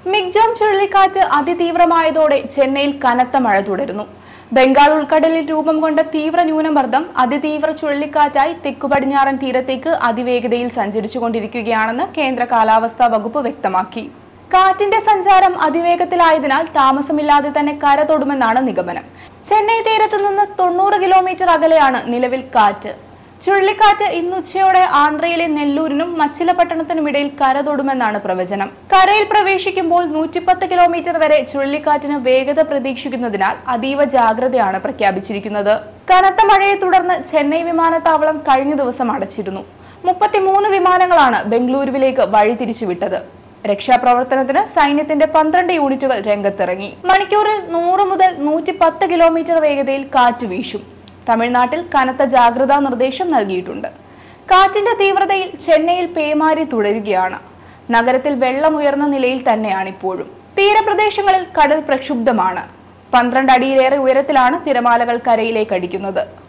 മിഗ്ജോം ചുഴലിക്കാറ്റ് അതിതീവ്രമായതോടെ ചെന്നൈയിൽ കനത്ത മഴ തുടരുന്നു ബംഗാൾ ഉൾക്കടലിൽ രൂപം കൊണ്ട തീവ്ര ന്യൂനമർദ്ദം അതിതീവ്ര ചുഴലിക്കാറ്റായി തെക്കു പടിഞ്ഞാറൻ തീരത്തേക്ക് അതിവേഗതയിൽ സഞ്ചരിച്ചുകൊണ്ടിരിക്കുകയാണെന്ന് കേന്ദ്ര കാലാവസ്ഥാ വകുപ്പ് വ്യക്തമാക്കി കാറ്റിന്റെ സഞ്ചാരം അതിവേഗത്തിലായതിനാൽ താമസമില്ലാതെ തന്നെ കര തൊടുമെന്നാണ് നിഗമനം ചെന്നൈ തീരത്ത് നിന്ന് തൊണ്ണൂറ് കിലോമീറ്റർ അകലെയാണ് നിലവിൽ കാറ്റ് ചുഴലിക്കാറ്റ് ഇന്ന് ഉച്ചയോടെ ആന്ധ്രയിലെ നെല്ലൂരിനും മച്ചിലപട്ടണത്തിനും ഇടയിൽ കര തൊടുമെന്നാണ് പ്രവചനം കരയിൽ പ്രവേശിക്കുമ്പോൾ നൂറ്റിപ്പത്ത് കിലോമീറ്റർ വരെ ചുഴലിക്കാറ്റിന് വേഗത പ്രതീക്ഷിക്കുന്നതിനാൽ അതീവ ജാഗ്രതയാണ് പ്രഖ്യാപിച്ചിരിക്കുന്നത് കനത്ത മഴയെ തുടർന്ന് ചെന്നൈ വിമാനത്താവളം കഴിഞ്ഞ ദിവസം അടച്ചിരുന്നു മുപ്പത്തിമൂന്ന് വിമാനങ്ങളാണ് ബംഗളൂരുവിലേക്ക് വഴി തിരിച്ചുവിട്ടത് രക്ഷാപ്രവർത്തനത്തിന് സൈന്യത്തിന്റെ പന്ത്രണ്ട് യൂണിറ്റുകൾ രംഗത്തിറങ്ങി മണിക്കൂറിൽ നൂറ് മുതൽ നൂറ്റി പത്ത് കിലോമീറ്റർ വേഗതയിൽ കാറ്റ് വീശും തമിഴ്നാട്ടിൽ കനത്ത ജാഗ്രതാ നിർദ്ദേശം നൽകിയിട്ടുണ്ട് കാറ്റിന്റെ തീവ്രതയിൽ ചെന്നൈയിൽ പേമാരി തുടരുകയാണ് നഗരത്തിൽ വെള്ളം ഉയർന്ന നിലയിൽ തന്നെയാണ് ഇപ്പോഴും തീരപ്രദേശങ്ങളിൽ കടൽ പ്രക്ഷുബ്ധമാണ് പന്ത്രണ്ട് അടിയിലേറെ ഉയരത്തിലാണ് തിരമാലകൾ കരയിലേക്ക് അടിക്കുന്നത്